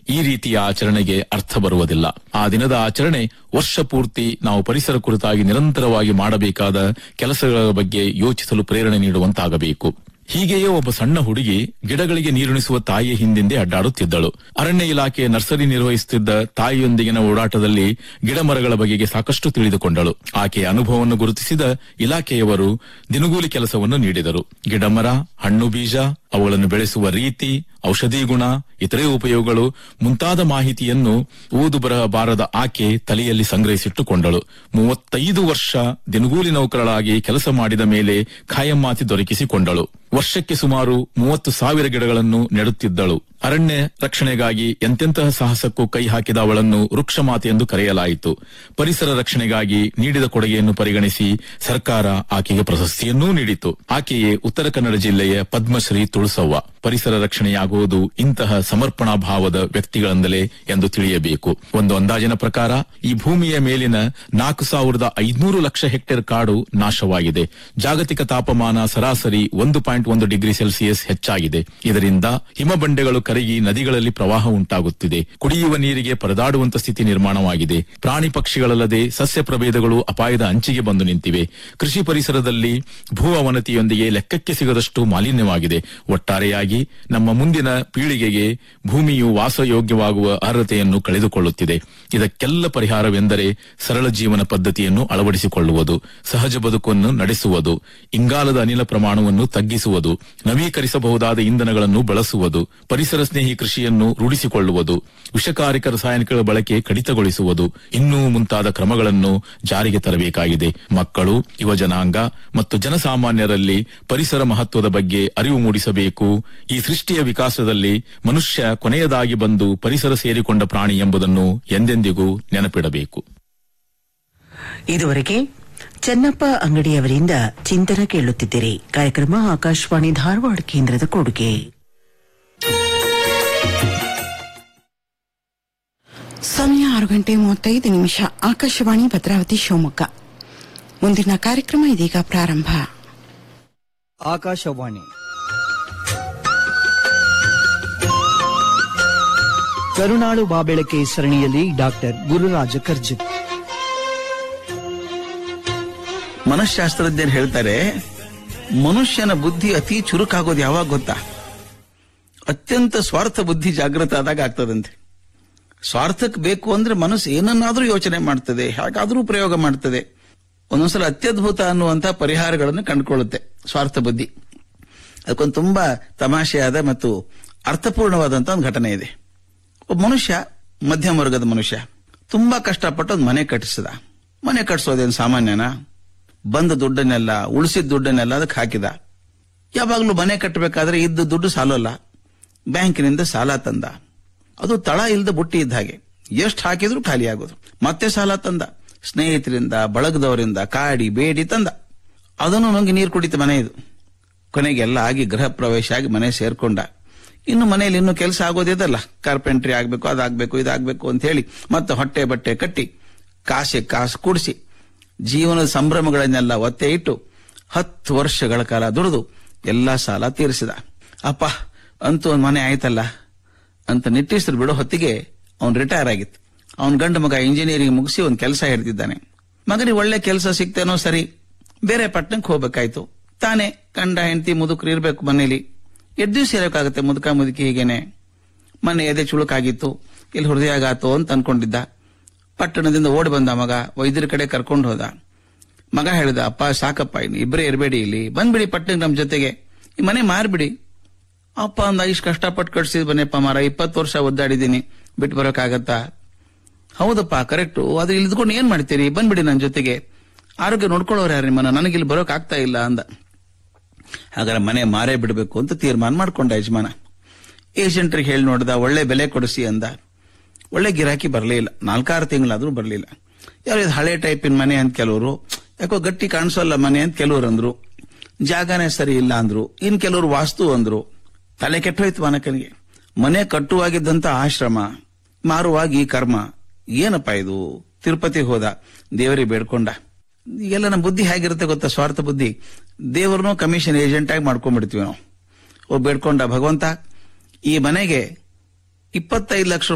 ಈ ರೀತಿಯ ಆಚರಣೆಗೆ ಅರ್ಥ ಬರುವುದಿಲ್ಲ ಆ ದಿನದ ಆಚರಣೆ ವರ್ಷ ಪೂರ್ತಿ ನಾವು ಪರಿಸರ ಕುರಿತಾಗಿ ನಿರಂತರವಾಗಿ ಮಾಡಬೇಕಾದ ಕೆಲಸಗಳ ಬಗ್ಗೆ ಯೋಚಿಸಲು ಪ್ರೇರಣೆ ನೀಡುವಂತಾಗಬೇಕು ಹೀಗೆಯೇ ಒಬ್ಬ ಸಣ್ಣ ಹುಡುಗಿ ಗಿಡಗಳಿಗೆ ನೀರುಣಿಸುವ ತಾಯಿಯ ಹಿಂದಿಂದೆ ಅಡ್ಡಾಡುತ್ತಿದ್ದಳು ಅರಣ್ಯ ಇಲಾಖೆ ನರ್ಸರಿ ನಿರ್ವಹಿಸುತ್ತಿದ್ದ ತಾಯಿಯೊಂದಿಗಿನ ಓಡಾಟದಲ್ಲಿ ಗಿಡ ಮರಗಳ ಬಗೆಗೆ ಸಾಕಷ್ಟು ತಿಳಿದುಕೊಂಡಳು ಆಕೆಯ ಅನುಭವವನ್ನು ಗುರುತಿಸಿದ ಇಲಾಖೆಯವರು ದಿನಗೂಲಿ ಕೆಲಸವನ್ನು ನೀಡಿದರು ಗಿಡಮರ ಹಣ್ಣು ಬೀಜ ಅವುಗಳನ್ನು ಬೆಳೆಸುವ ರೀತಿ ಔಷಧಿ ಗುಣ ಇತರೆ ಉಪಯೋಗಗಳು ಮುಂತಾದ ಮಾಹಿತಿಯನ್ನು ಓದು ಬರಹ ಬಾರದ ಆಕೆ ತಲೆಯಲ್ಲಿ ಸಂಗ್ರಹಿಸಿಟ್ಟುಕೊಂಡಳು ಮೂವತ್ತೈದು ವರ್ಷ ದಿನಗೂಲಿ ನೌಕರಳಾಗಿ ಕೆಲಸ ಮಾಡಿದ ಮೇಲೆ ಖಾಯಮ್ಮಾತಿ ದೊರಕಿಸಿಕೊಂಡಳು ವರ್ಷಕ್ಕೆ ಸುಮಾರು ಮೂವತ್ತು ಸಾವಿರ ಗಿಡಗಳನ್ನು ನೆಡುತ್ತಿದ್ದಳು ಅರಣ್ಯ ರಕ್ಷಣೆಗಾಗಿ ಎಂತೆಂತಹ ಸಾಹಸಕ್ಕೂ ಕೈ ಹಾಕಿದ ಅವಳನ್ನು ವೃಕ್ಷಮಾತೆ ಎಂದು ಕರೆಯಲಾಯಿತು ಪರಿಸರ ರಕ್ಷಣೆಗಾಗಿ ನೀಡಿದ ಕೊಡುಗೆಯನ್ನು ಪರಿಗಣಿಸಿ ಸರ್ಕಾರ ಆಕೆಗೆ ಪ್ರಶಸ್ತಿಯನ್ನೂ ನೀಡಿತು ಆಕೆಯೇ ಉತ್ತರ ಕನ್ನಡ ಜಿಲ್ಲೆಯ ಪದ್ಮಶ್ರೀ ತುಳಸವ್ವ ಪರಿಸರ ರಕ್ಷಣೆಯಾಗುವುದು ಇಂತಹ ಸಮರ್ಪಣಾ ಭಾವದ ವ್ಯಕ್ತಿಗಳಿಂದಲೇ ಎಂದು ತಿಳಿಯಬೇಕು ಒಂದು ಅಂದಾಜಿನ ಪ್ರಕಾರ ಈ ಭೂಮಿಯ ಮೇಲಿನ ನಾಲ್ಕು ಸಾವಿರದ ಐದುನೂರು ಲಕ್ಷ ಹೆಕ್ಟೇರ್ ಕಾಡು ನಾಶವಾಗಿದೆ ಜಾಗತಿಕ ತಾಪಮಾನ ಸರಾಸರಿ ಒಂದು ಪಾಯಿಂಟ್ ಒಂದು ಡಿಗ್ರಿ ಸೆಲ್ಸಿಯಸ್ ಹೆಚ್ಚಾಗಿದೆ ಇದರಿಂದ ಹಿಮಬಂಡೆಗಳು ಕರಗಿ ನದಿಗಳಲ್ಲಿ ಪ್ರವಾಹ ಉಂಟಾಗುತ್ತಿದೆ ಕುಡಿಯುವ ನೀರಿಗೆ ಪರದಾಡುವಂತ ಸ್ಥಿತಿ ನಿರ್ಮಾಣವಾಗಿದೆ ಪ್ರಾಣಿ ಪಕ್ಷಿಗಳಲ್ಲದೆ ಸಸ್ಯ ಪ್ರಭೇದಗಳು ಅಪಾಯದ ಅಂಚಿಗೆ ಬಂದು ನಿಂತಿವೆ ಕೃಷಿ ಪರಿಸರದಲ್ಲಿ ಭೂ ಅವನತಿಯೊಂದಿಗೆ ಲೆಕ್ಕಕ್ಕೆ ಸಿಗದಷ್ಟು ಮಾಲಿನ್ಯವಾಗಿದೆ ಒಟ್ಟಾರೆಯಾಗಿ ನಮ್ಮ ಮುಂದಿನ ಪೀಳಿಗೆಗೆ ಭೂಮಿಯು ವಾಸಯೋಗ್ಯವಾಗುವ ಅರ್ಹತೆಯನ್ನು ಕಳೆದುಕೊಳ್ಳುತ್ತಿದೆ ಇದಕ್ಕೆಲ್ಲ ಪರಿಹಾರವೆಂದರೆ ಸರಳ ಜೀವನ ಪದ್ಧತಿಯನ್ನು ಅಳವಡಿಸಿಕೊಳ್ಳುವುದು ಸಹಜ ಬದುಕನ್ನು ನಡೆಸುವುದು ಇಂಗಾಲದ ಅನಿಲ ಪ್ರಮಾಣವನ್ನು ತಗ್ಗಿಸುವುದು ನವೀಕರಿಸಬಹುದಾದ ಇಂಧನಗಳನ್ನು ಬಳಸುವುದು ಪರಿಸರ ಸ್ನೇಹಿ ಕೃಷಿಯನ್ನು ರೂಢಿಸಿಕೊಳ್ಳುವುದು ವಿಷಕಾರಕ ರಾಸಾಯನಿಕಗಳ ಬಳಕೆ ಕಡಿತಗೊಳಿಸುವುದು ಇನ್ನೂ ಮುಂತಾದ ಕ್ರಮಗಳನ್ನು ಜಾರಿಗೆ ತರಬೇಕಾಗಿದೆ ಮಕ್ಕಳು ಯುವಜನಾಂಗ ಮತ್ತು ಜನಸಾಮಾನ್ಯರಲ್ಲಿ ಪರಿಸರ ಮಹತ್ವದ ಬಗ್ಗೆ ಅರಿವು ಮೂಡಿಸಬೇಕು ಈ ಸೃಷ್ಟಿಯ ವಿಕಾಸದಲ್ಲಿ ಮನುಷ್ಯ ಕೊನೆಯದಾಗಿ ಬಂದು ಪರಿಸರ ಸೇರಿಕೊಂಡ ಪ್ರಾಣಿ ಎಂಬುದನ್ನು ಎಂದೆಂದಿಗೂ ನೆನಪಿಡಬೇಕು ಇದುವರೆಗೆ ಚೆನ್ನಪ್ಪ ಅಂಗಡಿಯವರಿಂದ ಚಿಂತನ ಕೇಳುತ್ತಿದ್ದೀರಿ ಕಾರ್ಯಕ್ರಮ ಆಕಾಶವಾಣಿ ಧಾರವಾಡ ಕೇಂದ್ರದ ಕೊಡುಗೆ ಸಮಯ ಆರು ಗಂಟೆ ಮೂವತ್ತೈದು ನಿಮಿಷ ಆಕಾಶವಾಣಿ ಭದ್ರಾವತಿ ಶಿವಮೊಗ್ಗ ಮುಂದಿನ ಕಾರ್ಯಕ್ರಮ ಇದೀಗ ಪ್ರಾರಂಭ ಆಕಾಶವಾಣಿ ಕರುಣಾಳು ಬಾಬೆಳಕೆ ಸರಣಿಯಲ್ಲಿ ಡಾಕ್ಟರ್ ಗುರುರಾಜ ಕರ್ಜಗ್ ಮನಃಶಾಸ್ತ್ರಜ್ಞರು ಹೇಳ್ತಾರೆ ಮನುಷ್ಯನ ಬುದ್ಧಿ ಅತಿ ಚುರುಕಾಗೋದು ಯಾವಾಗ ಗೊತ್ತಾ ಅತ್ಯಂತ ಸ್ವಾರ್ಥ ಬುದ್ಧಿ ಜಾಗೃತ ಆದಾಗ ಆಗ್ತದಂತೆ ಸ್ವಾರ್ಥಕ್ಕೆ ಬೇಕು ಅಂದ್ರೆ ಮನಸ್ಸು ಏನನ್ನಾದ್ರೂ ಯೋಚನೆ ಮಾಡ್ತದೆ ಹೇಗಾದ್ರೂ ಪ್ರಯೋಗ ಮಾಡ್ತದೆ ಒಂದೊಂದ್ಸಲ ಅತ್ಯದ್ಭುತ ಅನ್ನುವಂತ ಪರಿಹಾರಗಳನ್ನು ಕಂಡುಕೊಳ್ಳುತ್ತೆ ಸ್ವಾರ್ಥ ಬುದ್ಧಿ ಅದಕ್ಕೊಂದು ತುಂಬಾ ತಮಾಷೆಯಾದ ಮತ್ತು ಅರ್ಥಪೂರ್ಣವಾದಂತ ಒಂದು ಘಟನೆ ಇದೆ ಒಬ್ಬ ಮನುಷ್ಯ ಮಧ್ಯಮ ವರ್ಗದ ಮನುಷ್ಯ ತುಂಬಾ ಕಷ್ಟಪಟ್ಟು ಒಂದು ಮನೆ ಕಟ್ಟಿಸಿದ ಮನೆ ಕಟ್ಟಿಸೋದೇನು ಸಾಮಾನ್ಯನಾ ಬಂದ ದುಡ್ಡನ್ನೆಲ್ಲ ಉಳಿಸಿದ ದುಡ್ಡನ್ನೆಲ್ಲ ಅದಕ್ಕೆ ಹಾಕಿದ ಯಾವಾಗಲೂ ಮನೆ ಕಟ್ಟಬೇಕಾದ್ರೆ ಇದ್ದ ದುಡ್ಡು ಸಾಲಲ್ಲ ಬ್ಯಾಂಕಿನಿಂದ ಸಾಲ ತಂದ ಅದು ತಳ ಇಲ್ಲದ ಬುಟ್ಟಿ ಇದ್ದ ಹಾಗೆ ಎಷ್ಟು ಹಾಕಿದ್ರು ಖಾಲಿ ಆಗೋದು ಮತ್ತೆ ಸಾಲ ತಂದ ಸ್ನೇಹಿತರಿಂದ ಬಳಗದವರಿಂದ ಕಾಡಿ ಬೇಡಿ ತಂದ ಅದನ್ನು ನಂಗೆ ನೀರು ಕುಡಿತ ಮನೆ ಇದು ಕೊನೆಗೆ ಎಲ್ಲ ಆಗಿ ಗೃಹ ಪ್ರವೇಶ ಆಗಿ ಮನೆ ಸೇರ್ಕೊಂಡ ಇನ್ನು ಮನೆಯಲ್ಲಿ ಇನ್ನು ಕೆಲಸ ಆಗೋದಿದಲ್ಲ ಕಾರ್ಪೆಂಟ್ರಿ ಆಗ್ಬೇಕು ಅದಾಗ್ಬೇಕು ಇದಾಗ್ಬೇಕು ಅಂತ ಹೇಳಿ ಮತ್ತೆ ಹೊಟ್ಟೆ ಬಟ್ಟೆ ಕಟ್ಟಿ ಕಾಸೆ ಕಾಸು ಕೂಡಿಸಿ ಜೀವನದ ಸಂಭ್ರಮಗಳನ್ನೆಲ್ಲ ಒತ್ತೆ ಇಟ್ಟು ಹತ್ತು ವರ್ಷಗಳ ಕಾಲ ದುಡಿದು ಎಲ್ಲಾ ಸಾಲ ತೀರಿಸಿದ ಅಪ್ಪ ಅಂತೂ ಒಂದು ಮನೆ ಆಯ್ತಲ್ಲ ಅಂತ ನಿಟ್ಟೀಸರು ಬಿಡೋ ಹೊತ್ತಿಗೆ ಅವನ್ ರಿಟೈರ್ ಆಗಿತ್ತು ಅವನ್ ಗಂಡು ಮಗ ಇಂಜಿನಿಯರಿಂಗ್ ಮುಗಿಸಿ ಒಂದು ಕೆಲಸ ಹಿಡ್ತಿದ್ದಾನೆ ಮಗನಿಗೆ ಒಳ್ಳೆ ಕೆಲಸ ಸಿಕ್ತೇನೋ ಸರಿ ಬೇರೆ ಪಟ್ಟಣಕ್ಕೆ ಹೋಗ್ಬೇಕಾಯ್ತು ತಾನೇ ಗಂಡ ಹೆಂಡತಿ ಮುದುಕರು ಇರ್ಬೇಕು ಮನೇಲಿ ಎಷ್ಟು ದಿವಸ ಇರೋಕ್ಕಾಗತ್ತೆ ಮುದುಕ ಮುದುಕಿ ಹೀಗೇನೆ ಮನೆ ಎದೆ ಚುಳುಕಾಗಿತ್ತು ಇಲ್ಲಿ ಹೃದಯಾಘಾತೋ ಅಂತ ಅನ್ಕೊಂಡಿದ್ದ ಪಟ್ಟಣದಿಂದ ಓಡಿ ಬಂದ ಮಗ ವೈದ್ಯರ ಕಡೆ ಕರ್ಕೊಂಡು ಹೋದ ಮಗ ಹೇಳಿದ ಅಪ್ಪ ಸಾಕಪ್ಪ ಇನ್ನು ಇಬ್ಬರೇ ಇರಬೇಡಿ ಇಲ್ಲಿ ಬಂದ್ಬಿಡಿ ಪಟ್ಟಣಕ್ಕೆ ನಮ್ಮ ಜೊತೆಗೆ ಈ ಮನೆ ಮಾರ್ಬಿಡಿ ಅಪ್ಪ ಅಂದ ಇಷ್ಟು ಕಷ್ಟಪಟ್ಟು ಕಟ್ಸಿದ್ ಬನ್ನಿಪ್ಪ ಮಾರ ಇಪ್ಪತ್ತು ವರ್ಷ ಒದ್ದಾಡಿದ್ದೀನಿ ಬಿಟ್ಟು ಬರೋಕ್ಕಾಗತ್ತಾ ಹೌದಪ್ಪ ಕರೆಕ್ಟು ಆದ್ರೆ ಇಲ್ಲಿ ಇದ್ಕೊಂಡು ಏನ್ ಮಾಡ್ತೀರಿ ಬಂದ್ಬಿಡಿ ನನ್ನ ಜೊತೆಗೆ ಆರೋಗ್ಯ ನೋಡ್ಕೊಳ್ಳೋರು ಯಾರು ನಿಮ್ಮನ್ನ ನನಗಿಲ್ಲಿ ಬರೋಕ್ ಆಗ್ತಾ ಇಲ್ಲ ಅಂದ ಹಾಗಾದ್ರೆ ಮನೆ ಮಾರೇ ಬಿಡಬೇಕು ಅಂತ ತೀರ್ಮಾನ ಮಾಡ್ಕೊಂಡ ಯಜಮಾನ ಏಜೆಂಟ್ರಿಗೆ ಹೇಳಿ ನೋಡ್ದ ಒಳ್ಳೆ ಬೆಲೆ ಕೊಡಿಸಿ ಅಂದ ಒಳ್ಳೆ ಗಿರಾಕಿ ಬರಲೇ ಇಲ್ಲ ನಾಲ್ಕಾರು ತಿಂಗಳಾದ್ರೂ ಬರಲಿಲ್ಲ ಯಾರು ಇದು ಹಳೆ ಟೈಪಿನ ಮನೆ ಅಂತ ಕೆಲವರು ಯಾಕೋ ಗಟ್ಟಿ ಕಾಣಿಸೋಲ್ಲ ಮನೆ ಅಂತ ಕೆಲವರು ಅಂದ್ರು ಜಾಗನೇ ಸರಿ ಇಲ್ಲ ಅಂದ್ರು ಇನ್ ಕೆಲವರು ವಾಸ್ತು ಅಂದ್ರು ತಲೆ ಕೆಟ್ಟೋಯ್ತು ಮನಕನಿಗೆ ಮನೆ ಕಟ್ಟುವಾಗಿದ್ದಂತ ಆಶ್ರಮ ಮಾರುವಾಗಿ ಈ ಕರ್ಮ ಏನಪ್ಪ ಇದು ತಿರುಪತಿ ಹೋದ ದೇವರಿಗೆ ಬೇಡ್ಕೊಂಡ ಎಲ್ಲ ನಮ್ಮ ಬುದ್ಧಿ ಹೇಗಿರುತ್ತೆ ಗೊತ್ತಾ ಸ್ವಾರ್ಥ ಬುದ್ಧಿ ದೇವರನ್ನು ಕಮಿಷನ್ ಏಜೆಂಟ್ ಆಗಿ ಮಾಡ್ಕೊಂಡ್ಬಿಡ್ತೀವಿ ನಾವು ಓ ಬೇಡ್ಕೊಂಡ ಭಗವಂತ ಈ ಮನೆಗೆ ಇಪ್ಪತ್ತೈದು ಲಕ್ಷ